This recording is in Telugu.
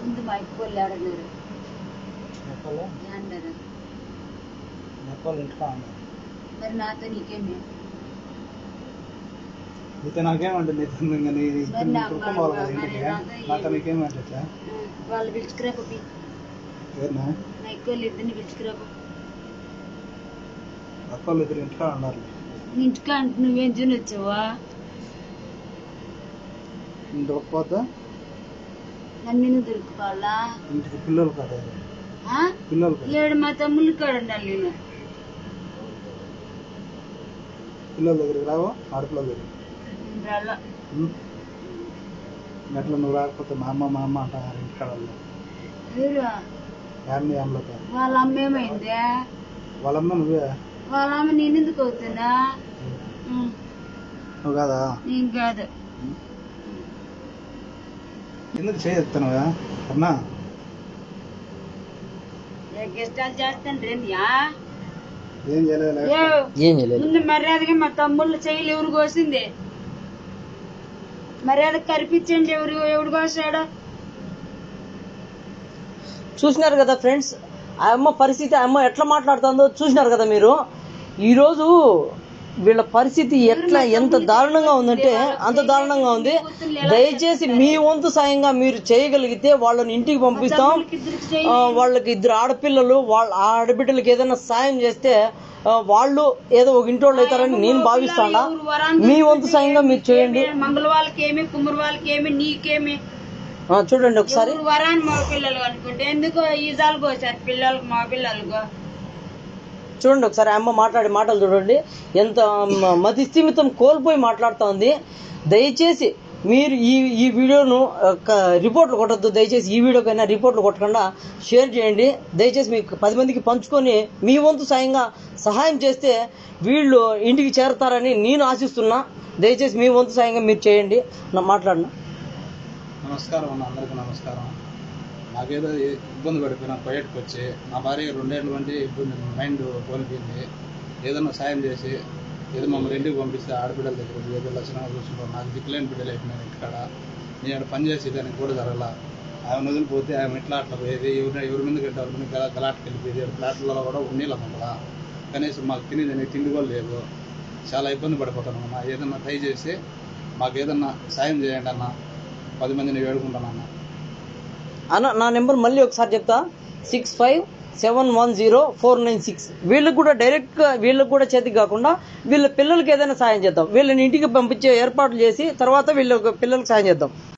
ముందు మా ఇప్పుకోళ్ళు ఆడన్నారు నెప్పలు అన్నారు నెప్పలు ఇంటికా ఉన్నారు మరి నాతో నీకేమి నీతో నాకేమంటే నీతో ఇంకా నీ మరి నాకు కుటుంబాలు కదా మరి ఇంటికి నాతో నాతో ఏమి? నీకేమంటే ఇట్లా ఆ, వాళ్ళు పిలుచుకురా పప్పి ఎవరినా నా ఎక్కువ ఇద్దరిని పిలుచుకురా పో. అక్కలు ఇద్దరు ఇంటికా ఉన్నారు నీ ఇంటికా అంటే నువ్వేం చూని వచ్చావా దొరకపోతే నన్ను దొరుకుకోవాలా ఇంటికి పిల్లలు కదా ఆ? పిల్లలు కదా ఏడు మా తమ్ముళ్ళు కాడ ఉండాలి నేను పిల్లల దగ్గరికి రావు ఆడపిల్లల దగ్గర నేను రాలా. ఎట్లా నువ్వు రాకపోతే మా అమ్మ మా అమ్మ అంటారు ఇంటికాడ వాళ్ళు. ఎవరు యాన్ని అమ్మలతో వాళ్ళ అమ్మ ఏమైందే వాళ్ళమ్మ నువ్వే వాళ్ళ అమ్మ నేను ఎందుకు అవుతున్నా ఉం, నువ్వు కాదా నేను కాదు ఎందుకు చేయొత్తానువా అన్నా ఏ గెస్టాలు చేస్తాను రేనియా ఏం చేయలేదు ఏ, ఏం చేయలేదు ముందు మర్యాదగా మా తమ్ముళ్ళు చేయలు ఎవరు కోసింది మర్యాద కనిపించండి ఎవరు ఎవడు కోసాడు చూసినారు కదా ఫ్రెండ్స్ ఆ అమ్మ పరిస్థితి ఆ అమ్మ ఎట్లా మాట్లాడుతుందో చూసినారు కదా మీరు ఈరోజు వీళ్ళ పరిస్థితి ఎట్లా ఎంత దారుణంగా ఉందంటే అంత దారుణంగా ఉంది దయచేసి మీ వంతు సాయంగా మీరు చేయగలిగితే వాళ్ళని ఇంటికి పంపిస్తాం ఇద్దరికి చేయి ఆ, వాళ్ళకి ఇద్దరు ఆడపిల్లలు వాళ్ళ ఆ ఆడబిడ్డలకి ఏదైనా సాయం చేస్తే ఆ, వాళ్ళు ఏదో ఒక ఇంటోళ్ళు అవుతారని నేను భావిస్తాడా ఎవరు వరాన్ని మీ వంతు సాయంగా మీరు చేయండి మంగళ వాళ్ళకి ఏమి కుమ్మరి వాళ్ళకి ఏమి నీకేమి ఆ, చూడండి ఒకసారి ఎవరు వరాన్ని మగ పిల్లలు అనుకుంటే ఎందుకు ఈజాలు కోసారు పిల్లలకు మా పిల్లలకు చూడండి ఒకసారి ఆ అమ్మ మాట్లాడే మాటలు చూడండి ఎంత మ- మతి స్థిమితం కోల్పోయి మాట్లాడుతూ ఉంది దయచేసి మీరు ఈ ఈ వీడియోను ఒక రిపోర్ట్లు కొట్టద్దు దయచేసి ఈ వీడియోకైనా రిపోర్ట్లు కొట్టకుండా షేర్ చేయండి దయచేసి మీకు పది మందికి పంచుకొని మీ వంతు సాయంగా సహాయం చేస్తే వీళ్ళు ఇంటికి చేరతారని నేను ఆశిస్తున్నా దయచేసి మీ వంతు సాయంగా మీరు చేయండి నా మాట్లాడినా నమస్కారం అన్న అందరికీ నమస్కారం నాకేదో ఏ- ఇబ్బంది పడిపోయినా బయటకు వచ్చి నా భార్య రెండేళ్ళ నుండి ఇబ్బంది మైండ్ కోల్పోయింది ఏదన్నా సాయం చేసి ఏదో మమ్మల్ని ఇంటికి పంపిస్తే ఆడబిడ్డల దగ్గర పోయి ఏదో లక్షణంగా చూసుకుంటాం నాకు దిక్కులేని బిడ్డలు అయిపోయినాను ఇంటికాడ నేను ఆడ పని చేసి దానికి కూడా జరగల ఆమె వదిలిపోతే ఆమె ఇట్లా అట్లా పోయేది ఎవరి ఎవరి మీద కంటే ఎవరి మీద గల గలాట్కి వెళ్ళిపోయేది ఆడ ఫ్లాట్లలో కూడా ఉండేలా మమ్మల్ని కనీసం మాకు తినేది తిండి కూడా లేదు చాలా ఇబ్బంది పడిపోతాను అన్న ఏదన్నా దయచేసి మాకు ఏదన్నా సాయం చేయండి అన్న పది మందిని వేడుకుంటాను అన్న అన్న నా నెంబర్ మళ్ళీ ఒకసారి చెప్తా six five seven one zero four nine six వీళ్ళకి కూడా డైరెక్ట్ వీళ్ళకి కూడా చేతికి కాకుండా వీళ్ళ పిల్లలకి ఏదైనా సాయం చేద్దాం వీళ్ళని ఇంటికి పంపించే ఏర్పాట్లు చేసి తర్వాత వీళ్ళ పిల్లలకి సాయం చేద్దాం